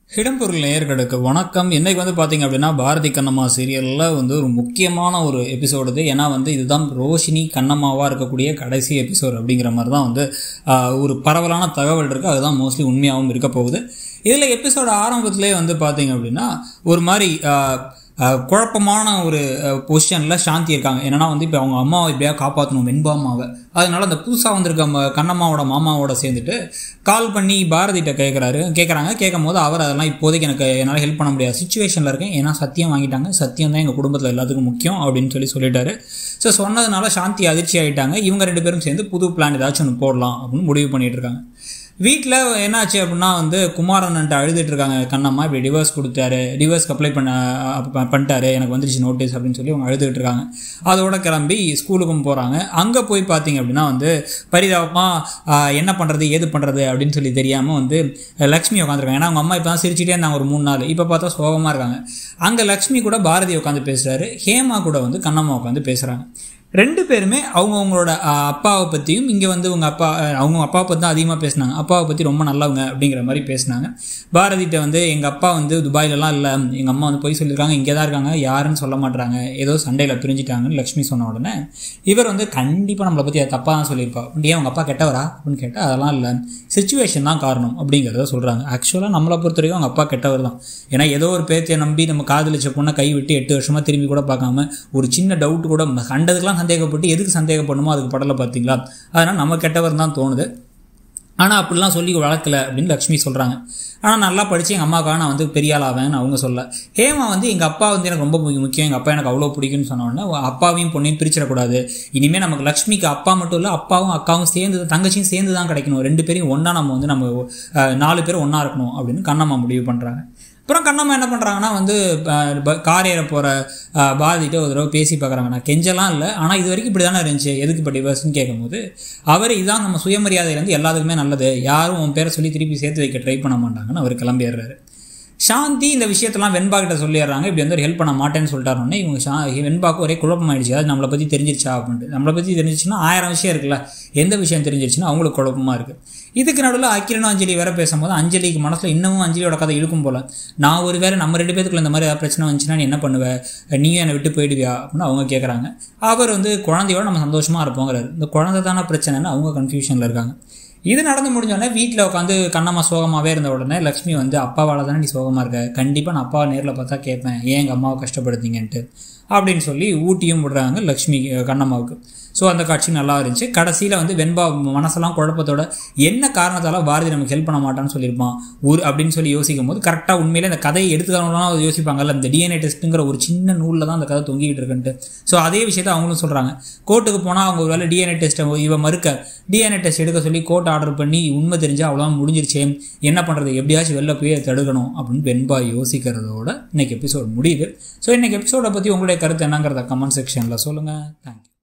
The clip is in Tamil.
இடம்பொருள் நேயர்களுக்கு வணக்கம் இன்னைக்கு வந்து பார்த்தீங்க அப்படின்னா பாரதி கண்ணம்மா சீரியலில் வந்து ஒரு முக்கியமான ஒரு எபிசோடு இது ஏன்னா வந்து இதுதான் ரோஷினி கண்ணம்மாவாக இருக்கக்கூடிய கடைசி எபிசோடு அப்படிங்கிற மாதிரி தான் வந்து ஆஹ், ஒரு பரவலான தகவல் இருக்குது அதுதான் மோஸ்ட்லி உண்மையாகவும் இருக்க போகுது இதில் எபிசோடு ஆரம்பத்திலே வந்து பார்த்தீங்க அப்படின்னா ஒரு மாதிரி ஆஹ், ஆஹ், குழப்பமான ஒரு பொசிஷனில் சாந்தி இருக்காங்க என்னன்னா வந்து இப்போ அவங்க அம்மாவை எப்படியா காப்பாற்றணும் வெண்பாமாவை அதனால அந்த புதுசாக வந்திருக்க ம- கண்ணம்மாவோட மாமாவோட சேர்ந்துட்டு கால் பண்ணி பாரதிட்ட கேட்குறாரு கேட்குறாங்க கேட்கும் போது அவர் அதெல்லாம் இப்போதைக்கு எனக்கு என்னால் ஹெல்ப் பண்ண முடியாது சுச்சுவேஷனில் இருக்கேன் ஏன்னா சத்தியம் வாங்கிட்டாங்க சத்தியம் தான் எங்கள் குடும்பத்தில் எல்லாத்துக்கும் முக்கியம் அப்படின்னு சொல்லி சொல்லிட்டாரு ஸோ சொன்னதுனால சாந்தி அதிர்ச்சி ஆகிட்டாங்க இவங்க ரெண்டு பேரும் சேர்ந்து புது பிளான் ஏதாச்சும் ஒன்று போடலாம் அப்படின்னு முடிவு பண்ணிட்டு இருக்காங்க வீட்டில் என்னாச்சு அப்படின்னா வந்து குமாரன்ட்டு அழுதுட்டு இருக்காங்க கண்ணம்மா இப்படி டிவோர்ஸ் கொடுத்தாரு டிவோர்ஸ்க்கு அப்ளை பண்ண அப்~ பண்ணிட்டாரு எனக்கு வந்துருச்சு நோட்டீஸ் அப்படின்னு சொல்லி அவங்க அழுதுட்டு இருக்காங்க அதோட கிளம்பி ஸ்கூலுக்கும் போகிறாங்க அங்கே போய் பார்த்தீங்க அப்படின்னா வந்து பரிதாபமாக என்ன பண்ணுறது ஏது பண்ணுறது அப்படின்னு சொல்லி தெரியாமல் வந்து லக்ஷ்மி உட்காந்துருக்காங்க ஏன்னா அவங்க அம்மா இப்போ தான் சிரிச்சிட்டே இருந்தாங்க ஒரு மூணு நாள் இப்போ பார்த்தா சோகமாக இருக்காங்க அங்கே லக்ஷ்மி கூட பாரதி உட்காந்து பேசுகிறாரு ஹேமா கூட வந்து கண்ணம்மா உட்காந்து பேசுகிறாங்க ரெண்டு பேருமே அவங்கவுங்களோட அப்பாவை பற்றியும் இங்கே வந்து உங்கள் அப்பா அஹ், அவங்க அப்பாவை பற்றி தான் அதிகமாக பேசினாங்க அப்பாவை பற்றி ரொம்ப நல்லவங்க அப்படிங்கிற மாதிரி பேசினாங்க பாரதிட்ட வந்து எங்கள் அப்பா வந்து துபாயிலலாம் இல்லை எங்கள் அம்மா வந்து போய் சொல்லியிருக்காங்க இங்கே தான் இருக்காங்க யாருன்னு சொல்ல மாட்றாங்க ஏதோ சண்டையில் பிரிஞ்சுட்டாங்கன்னு லக்ஷ்மி சொன்ன உடனே இவர் வந்து கண்டிப்பாக நம்மளை பற்றி தப்பாக தான் சொல்லியிருப்பா அப்படியே அவங்க அப்பா கெட்டவரா அப்படின்னு கேட்டால் அதெல்லாம் இல்லை சுச்சுவேஷன் தான் காரணம் அப்படிங்கிறத சொல்கிறாங்க ஆக்சுவலாக நம்மளை பொறுத்த வரைக்கும் அவங்க அப்பா கெட்டவர் தான் ஏன்னா ஏதோ ஒரு பேச்சை நம்பி நம்ம காதலிச்ச பொண்ணை கை விட்டு எட்டு வருஷமாக திரும்பி கூட பார்க்காம ஒரு சின்ன டவுட் கூட கண்டதுக்கெல்லாம் சந்தேகப்பட்டு எதுக்கு சந்தேகப்படணுமோ அதுக்கு படலை பார்த்தீங்களா அதனால் நம்ம கெட்டவர் தான் தோணுது ஆனால் அப்படிலாம் சொல்லி வளர்க்கல அப்படின்னு லக்ஷ்மி சொல்கிறாங்க ஆனால் நல்லா படித்து எங்கள் அம்மாவுக்காக நான் வந்து பெரிய ஆள் ஆவேன்னு அவங்க சொல்ல ஹேமா வந்து எங்கள் அப்பா வந்து எனக்கு ரொம்ப முக்கியம் முக்கியம் எங்கள் அப்பா எனக்கு அவ்வளோ பிடிக்கும்னு சொன்ன உடனே உன் அப்பாவையும் பொண்ணையும் பிரிச்சிடக்கூடாது இனிமேல் நமக்கு லக்ஷ்மிக்கு அப்பா மட்டும் இல்லை அப்பாவும் அக்காவும் சேர்ந்து தங்கச்சியும் சேர்ந்து தான் கிடைக்கணும் ரெண்டு பேரையும் ஒன்றா நம்ம வந்து நம்ம அஹ், நாலு பேரும் ஒன்றா இருக்கணும் அப்படின்னு கண்ணம்மா முடிவு பண்ணுறாங்க அப்புறம் கண்ணம்மா என்ன பண்ணுறாங்கன்னா வந்து அஹ், ப- கார் ஏற போகிற பாரதிட்ட ஒரு தடவை பேசி பார்க்குறாங்க நான் கெஞ்சலாம் இல்லை ஆனால் இது வரைக்கும் இப்படி தானே இருந்துச்சு எதுக்கு இப்போ டிவர்ஸ்னு கேட்கும்போது அவர் இதான் நம்ம சுயமரியாதையிலேருந்து எல்லாத்துக்குமே நல்லது யாரும் உன் பேரை சொல்லி திருப்பி சேர்த்து வைக்க ட்ரை பண்ண மாட்டாங்கன்னு அவர் கிளம்பிடுறாரு சாந்தி இந்த விஷயத்தெல்லாம் வெண்பா கிட்ட சொல்லிடுறாங்க இப்படி வந்து ஹெல்ப் பண்ண மாட்டேன்னு சொல்லிட்டாருன்னே இவங்க ஷா வெண்பாக்கு ஒரே குழப்பமாயிடுச்சு அது நம்மளை பற்றி தெரிஞ்சிருச்சா அப்படின்ட்டு நம்மளை பற்றி தெரிஞ்சிச்சுன்னா ஆயிரம் விஷயம் இருக்குல்ல எந்த விஷயம் தெரிஞ்சிருச்சுன்னா அவங்களுக்கு குழப்பமாக இருக்குது இதுக்கு நடுவில் அக்கிரனும் அஞ்சலி வேற பேசும்போது அஞ்சலிக்கு மனசில் இன்னமும் அஞ்சலியோட கதை இழுக்கும் போல நான் ஒரு வேளை நம்ம ரெண்டு பேத்துக்குள்ள இந்த மாதிரி ஏதாவது பிரச்சனை வந்துச்சுன்னா நீ என்ன பண்ணுவ நீயும் என்னை விட்டு போயிடுவியா அப்படின்னு அவங்க கேட்குறாங்க அவர் வந்து குழந்தையோட நம்ம சந்தோஷமாக இருப்போங்கிறாரு இந்த குழந்தை தானே பிரச்சனைன்னு அவங்க கன்ஃபியூஷனில் இருக்காங்க இது நடந்து முடிஞ்ச உடனே வீட்டில் உட்காந்து கண்ணம்மா சோகமாகவே இருந்த உடனே லக்ஷ்மி வந்து அப்பாவால் தானே நீ சோகமாக இருக்க கண்டிப்பாக நான் அப்பாவை நேரில் பார்த்தா கேட்பேன் ஏன் எங்கள் அம்மாவை கஷ்டப்படுத்தீங்கன்ட்டு அப்படின்னு சொல்லி ஊட்டியும் விடுறாங்க லக்ஷ்மி அஹ், கண்ணம்மாவுக்கு ஸோ அந்த காட்சி நல்லா இருந்துச்சு கடைசியில் வந்து வெண்பா மனசெல்லாம் குழப்பத்தோட என்ன காரணத்தால் பாரதி நமக்கு ஹெல்ப் பண்ண மாட்டான்னு சொல்லியிருப்பான் ஒரு அப்படின்னு சொல்லி யோசிக்கும் போது கரெக்டாக உண்மையிலே அந்த கதையை எடுத்துக்கிறவங்களாம் யோசிப்பாங்கல்ல இந்த டிஎன்ஏ டெஸ்ட்டுங்கிற ஒரு சின்ன நூலில் தான் அந்த கதை தொங்கிக்கிட்டு இருக்குன்ட்டு ஸோ அதே விஷயத்த அவங்களும் சொல்கிறாங்க கோர்ட்டுக்கு போனால் அவங்க ஒரு வேலை டிஎன்ஏ டெஸ்ட்டை இவ மறுக்க டிஎன்ஏ டெஸ்ட் எடுக்க சொல்லி கோர்ட் ஆர்டர் பண்ணி உண்மை தெரிஞ்சா அவ்வளோதான் முடிஞ்சிருச்சே என்ன பண்ணுறது எப்படியாச்சும் வெளில போய் அதை தடுக்கணும் அப்படின்னு வெண்பா யோசிக்கிறதோட இன்னைக்கு எபிசோட் முடியுது ஸோ இன்னைக்கு எபிசோடை பற்றி உங்களுடைய கருத்து என்னங்கிறத கமெண்ட் செக்ஷனில் சொல்லுங்கள் தேங்க்யூ